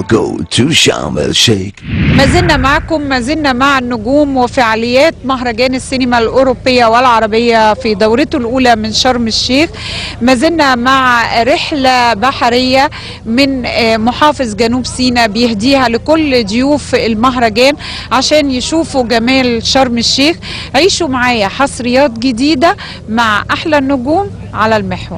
go to Sharm el Sheikh. ما زلنا معكم ما زلنا مع النجوم وفعاليات مهرجان السينما الأوروبية والعربية في دورته الأولى من شرم الشيخ ما زلنا مع رحلة بحرية من آه، محافظ جنوب سيناء بيهديها لكل ضيوف المهرجان عشان يشوفوا جمال شرم الشيخ عيشوا معايا حصريات جديدة مع أحلى النجوم على المحور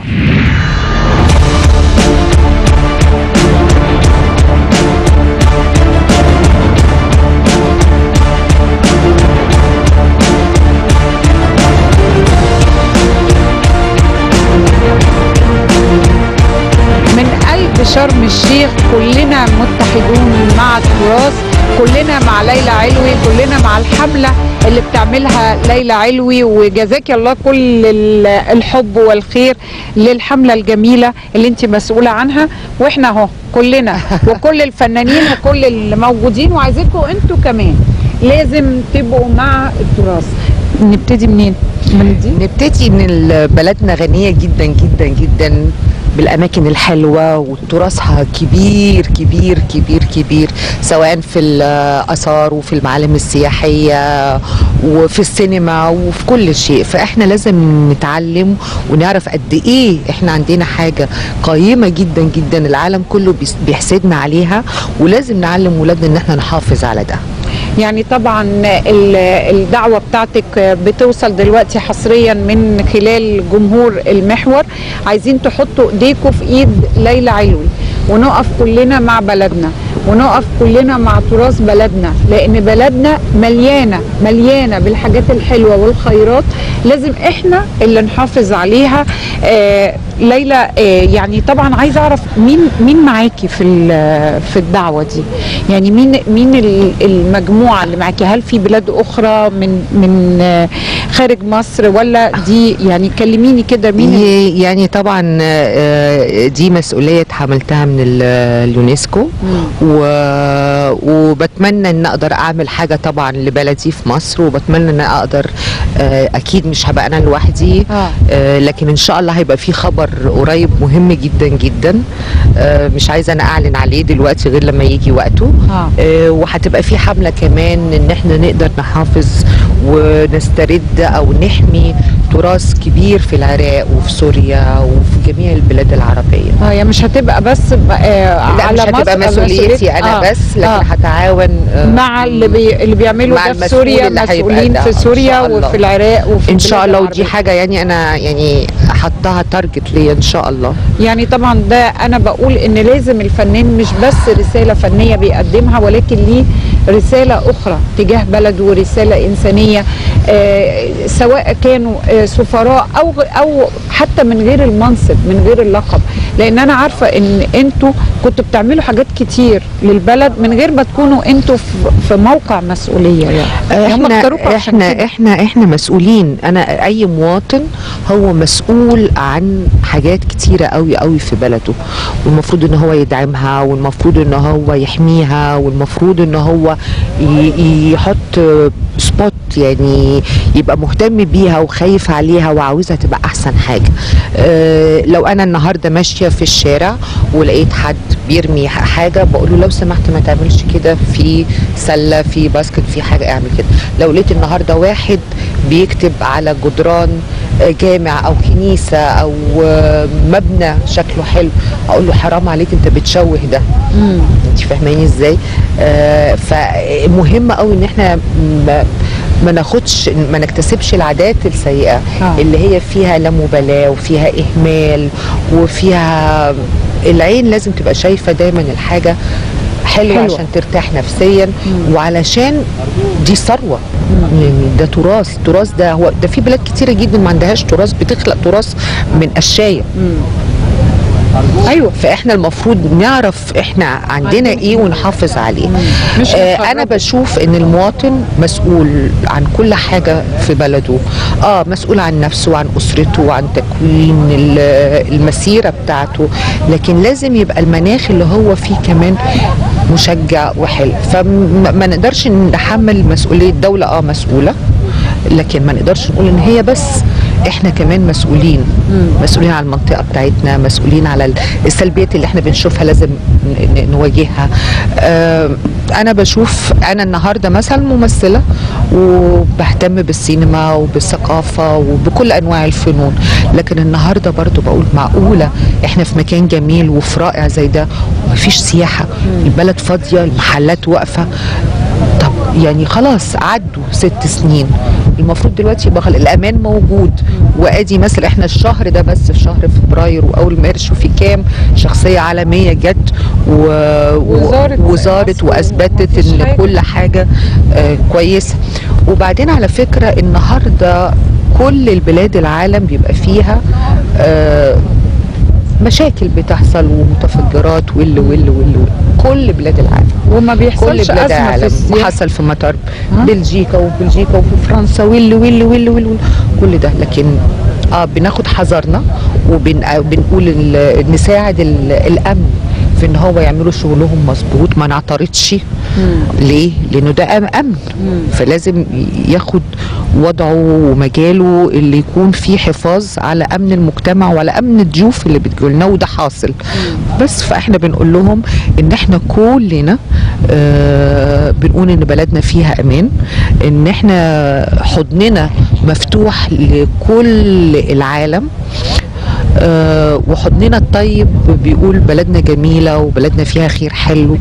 من قلب شرم الشيخ كلنا متحدون مع التراث كلنا مع ليلى علوي كلنا مع الحملة اللي بتعملها ليلى علوي وجزاك الله كل ال- الحب والخير للحملة الجميلة اللي انت مسؤولة عنها واحنا اهو كلنا وكل الفنانين وكل اللي موجودين وعايزينكم انتوا كمان لازم تبقوا مع التراث نبتدي منين؟ من دي؟ نبتدي ان ال- بلدنا غنيه جدا جدا جدا بالاماكن الحلوه وتراثها كبير كبير كبير كبير سواء في الاثار وفي المعالم السياحيه وفي السينما وفي كل شيء فاحنا لازم نتعلم ونعرف قد ايه احنا عندنا حاجه قيمه جدا جدا العالم كله بيس- بيحسدنا عليها ولازم نعلم ولادنا ان احنا نحافظ على ده يعني طبعا ال- الدعوة بتاعتك بتوصل دلوقتي حصريا من خلال جمهور المحور عايزين تحطوا ايديكم في ايد ليلى علوي ونقف كلنا مع بلدنا ونقف كلنا مع تراث بلدنا لان بلدنا مليانه مليانه بالحاجات الحلوه والخيرات لازم احنا اللي نحافظ عليها آه ليلى آه يعني طبعا عايزه اعرف مين مين معاكي في ال- في الدعوه دي يعني مين مين ال- المجموعه اللي معاكي هل في بلاد اخرى من من آه، خارج مصر ولا دي يعني كلميني كده مين ال- ي- يعني طبعا آه، دي مسؤوليه اتحملتها من ال- اليونسكو و- وبتمنى ان اقدر اعمل حاجه طبعا لبلدي في مصر وبتمنى ان اقدر آه، اكيد مش هبقى انا لوحدي آه. آه، لكن ان شاء الله هيبقى في خبر قريب مهم جدا جدا آه، مش عايزه انا اعلن عليه دلوقتي غير لما يجي وقته آه. آه، وهتبقى في حمله كمان ان احنا نقدر نحافظ ونسترد او نحمي تراث كبير في العراق وفي سوريا وفي جميع البلاد العربيه اه يعني مش هتبقى بس ب- آه لا على مش هتبقى مصر مسؤوليتي انا آه، بس لكن آه. هتعاون آه، مع اللي بي اللي بيعملوا مع ده في المسؤول سوريا اللي هيبقى مسؤولين ده في إن شاء سوريا الله. وفي العراق وفي ان شاء البلاد الله ودي العربية. حاجه يعني انا يعني حطها تارجت ليا ان شاء الله يعني طبعا ده انا بقول ان لازم الفنان مش بس رساله فنيه بيقدمها ولكن ليه رساله اخرى تجاه بلده ورساله انسانيه آه سواء كانوا آه سفراء او او حتى من غير المنصب من غير اللقب لان انا عارفه ان انتوا كنتوا بتعملوا حاجات كتير للبلد من غير ما تكونوا انتوا في- في موقع مسؤوليه يعني هم احنا اختاروكوا عشان احنا كده. احنا احنا مسؤولين انا اي مواطن هو مسؤول عن حاجات كتيره قوي قوي في بلده والمفروض ان هو يدعمها والمفروض ان هو يحميها والمفروض ان هو ي- يحط سبوت يعني يبقى مهتم بيها وخايف عليها وعاوزها تبقى احسن حاجه اه لو انا النهارده ماشيه في الشارع ولقيت حد بيرمي ح- حاجه بقول له لو سمحت ما تعملش كده في سله في باسكت في حاجه اعمل كده لو لقيت النهارده واحد بيكتب على جدران آه، جامع او كنيسه او آه، مبنى شكله حلو اقول له حرام عليك انت بتشوه ده مم. انت فاهماني ازاي آه فمهم قوي ان احنا ما, ما ناخدش ما نكتسبش العادات السيئه آه. اللي هي فيها لا مبالاه وفيها اهمال وفيها العين لازم تبقى شايفه دايما الحاجه حلوه, حلوة. حلوة. عشان ترتاح نفسيا وعلشان دي ثروه يعني ده تراث التراث ده هو ده في بلاد كتيره جدا ما عندهاش تراث بتخلق تراث من قشايه ايوه فاحنا المفروض نعرف احنا عندنا ايه ونحافظ عليه مش آه نخربه. انا بشوف ان المواطن مسؤول عن كل حاجه في بلده اه مسؤول عن نفسه وعن اسرته وعن تكوين ال- المسيره بتاعته لكن لازم يبقى المناخ اللي هو فيه كمان مشجع وحلو فما ما نقدرش نحمل مسؤوليه الدوله اه مسؤوله لكن ما نقدرش نقول ان هي بس احنا كمان مسؤولين مسؤولين على المنطقه بتاعتنا مسؤولين على السلبيات اللي احنا بنشوفها لازم ن- ن- نواجهها آه، انا بشوف انا النهارده مثلا ممثله وبهتم بالسينما وبالثقافه وبكل انواع الفنون لكن النهارده برضو بقول معقوله احنا في مكان جميل وفي رائع زي ده ومفيش سياحه البلد فاضيه المحلات واقفه طب يعني خلاص عدوا ست سنين المفروض دلوقتي يبقى خل- الامان موجود وادي مثلا احنا الشهر ده بس في شهر فبراير واول مارس شوفي كام شخصيه عالميه جت و... وزارت وزارت مصر واثبتت ومفيش ان حاجة. كل حاجه آه كويسه وبعدين على فكره النهارده كل البلاد العالم بيبقى فيها آه مشاكل بتحصل ومتفجرات وال وال وال كل بلاد العالم وما كل بيحصلش بلاد ازمه في العالم السياحه وحصل في مطار ها؟ بلجيكا وبلجيكا وفي فرنسا ويل ويل ويل ويل ويل كل ده لكن اه بناخد حذرنا وبنقول نساعد ال- الامن في ان هو يعملوا شغلهم مظبوط ما نعترضش ليه؟ لانه ده أم- امن فلازم ياخد وضعه ومجاله اللي يكون فيه حفاظ على امن المجتمع وعلى امن الضيوف اللي بتجولنا وده حاصل بس فاحنا بنقول لهم ان احنا كلنا آه بنقول ان بلدنا فيها امان ان احنا حضننا مفتوح لكل العالم آه وحضننا الطيب بيقول بلدنا جميله وبلدنا فيها خير حلو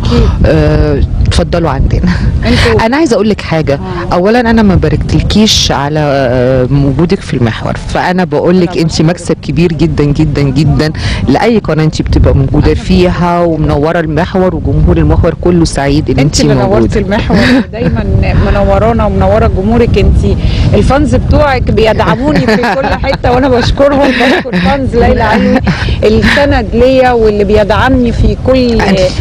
آه اتفضلوا عندنا انتوا انا عايزه اقول لك حاجه اولا انا ما باركتلكيش على آه، وجودك في المحور فانا بقول لك أنا انت بشكرك. مكسب كبير جدا جدا جدا لاي قناه انت بتبقى موجوده فيها ومنوره المحور وجمهور المحور كله سعيد ان انت انت اللي نورتي موجوده المحور دايما منورانا ومنوره جمهورك انت الفانز بتوعك بيدعموني في كل حته وانا بشكرهم بشكر فانز ليلى علوي السند ليا واللي بيدعمني في كل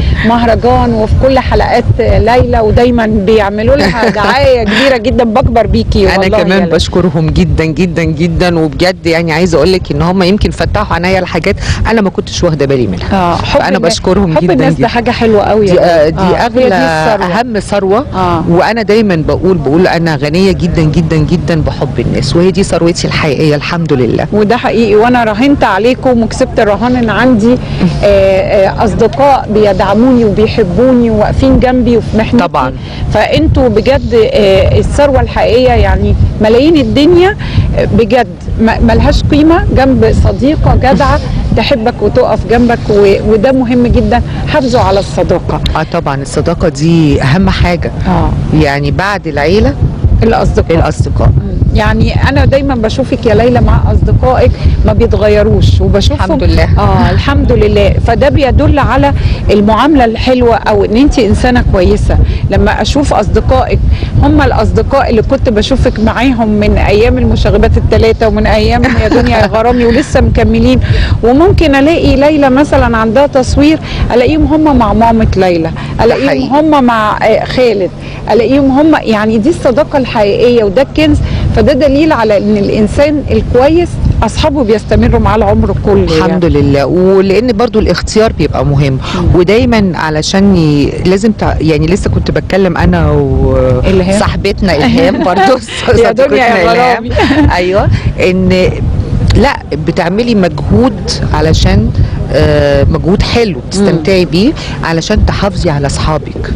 مهرجان وفي كل حلقات ليلى ودايما بيعملوا لها دعايه كبيره جدا بكبر بيكي انا والله يا كمان ليلى. بشكرهم جدا جدا جدا وبجد يعني عايزه اقول لك ان هم يمكن فتحوا عينيا لحاجات انا ما كنتش واخده بالي منها اه حب فانا الناس- بشكرهم حب جدا الناس جدا ده حاجه حلوه قوي دي, آه يا دي ليلى. آه، هي اغلى الثروة. اهم ثروه آه. وانا دايما بقول بقول انا غنيه جدا جدا جدا بحب الناس وهي دي ثروتي الحقيقيه الحمد لله وده حقيقي وانا راهنت عليكم وكسبت الرهان ان عندي آه، آه، اصدقاء بيدعموني وبيحبوني وواقفين جنبي وفي محنتي طبعاً. فانتوا بجد آه، الثروه الحقيقيه يعني ملايين الدنيا آه، بجد ما- ملهاش قيمه جنب صديقه جدعه تحبك وتقف جنبك و- وده مهم جدا حافظوا على الصداقه اه طبعا الصداقه دي اهم حاجه اه يعني بعد العيله الاصدقاء الاصدقاء يعني انا دايما بشوفك يا ليلى مع اصدقائك ما بيتغيروش وبشوفهم الحمد لله. اه الحمد لله فده بيدل على المعامله الحلوه او ان انت انسانه كويسه لما اشوف اصدقائك هم الاصدقاء اللي كنت بشوفك معاهم من ايام المشاغبات الثلاثه ومن ايام يا دنيا يا غرامي ولسه مكملين وممكن الاقي ليلى مثلا عندها تصوير الاقيهم هم مع مامه ليلى الاقيهم حقيقي. هم مع آه، خالد الاقيهم هم يعني دي الصداقه الحقيقيه وده الكنز فده دليل على ان الانسان الكويس اصحابه بيستمروا معاه العمر كله الحمد لله ولان برضو الاختيار بيبقى مهم ودايما علشان ي... لازم تع... يعني لسه كنت بتكلم انا إلهام. وصاحبتنا الهام برضو يا دنيا يا صديقتنا غرامي. إلهام. ايوه ان لا بتعملي مجهود علشان آه، مجهود حلو تستمتعي بيه علشان تحافظي على اصحابك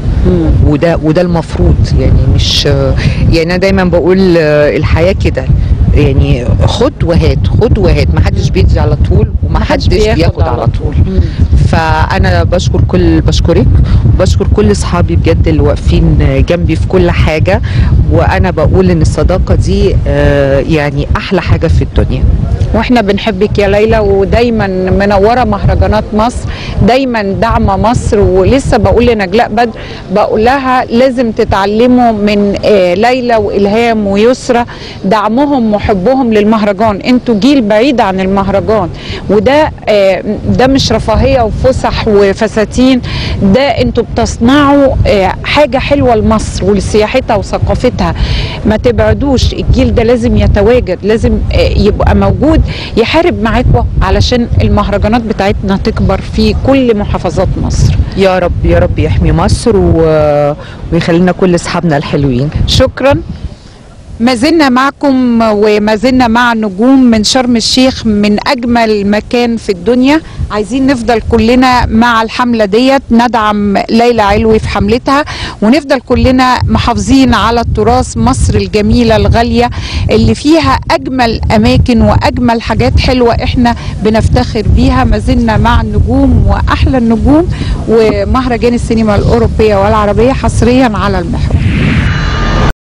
وده وده المفروض يعني مش آه، يعني انا دايما بقول آه، الحياه كده يعني خد وهات خد وهات ما حدش بيدي على طول وما محدش حدش بياخد بياخد على على طول مم. فانا بشكر كل بشكرك وبشكر كل اصحابي بجد اللي واقفين جنبي في كل حاجه وانا بقول ان الصداقه دي آه، يعني احلى حاجه في الدنيا واحنا بنحبك يا ليلى ودايما منوره مهرجانات مصر دايما داعمه مصر ولسه بقول لنجلاء بدر بقول لها لازم تتعلموا من آه، ليلى والهام ويسرى دعمهم وحبهم للمهرجان انتوا جيل بعيد عن المهرجان وده آه، ده مش رفاهيه وفسح وفساتين ده انتوا بتصنعوا آه، حاجه حلوه لمصر ولسياحتها وثقافتها ما تبعدوش الجيل ده لازم يتواجد لازم آه، يبقى موجود يحارب معاكم علشان المهرجانات بتاعتنا تكبر في كل محافظات مصر يا رب يا رب يحمي مصر و... ويخلينا كل اصحابنا الحلوين شكرا ما زلنا معكم وما زلنا مع نجوم من شرم الشيخ من اجمل مكان في الدنيا عايزين نفضل كلنا مع الحمله ديت ندعم ليلى علوي في حملتها ونفضل كلنا محافظين على التراث مصر الجميله الغاليه اللي فيها اجمل اماكن واجمل حاجات حلوه احنا بنفتخر بيها ما زلنا مع النجوم واحلى النجوم ومهرجان السينما الاوروبيه والعربيه حصريا على المحور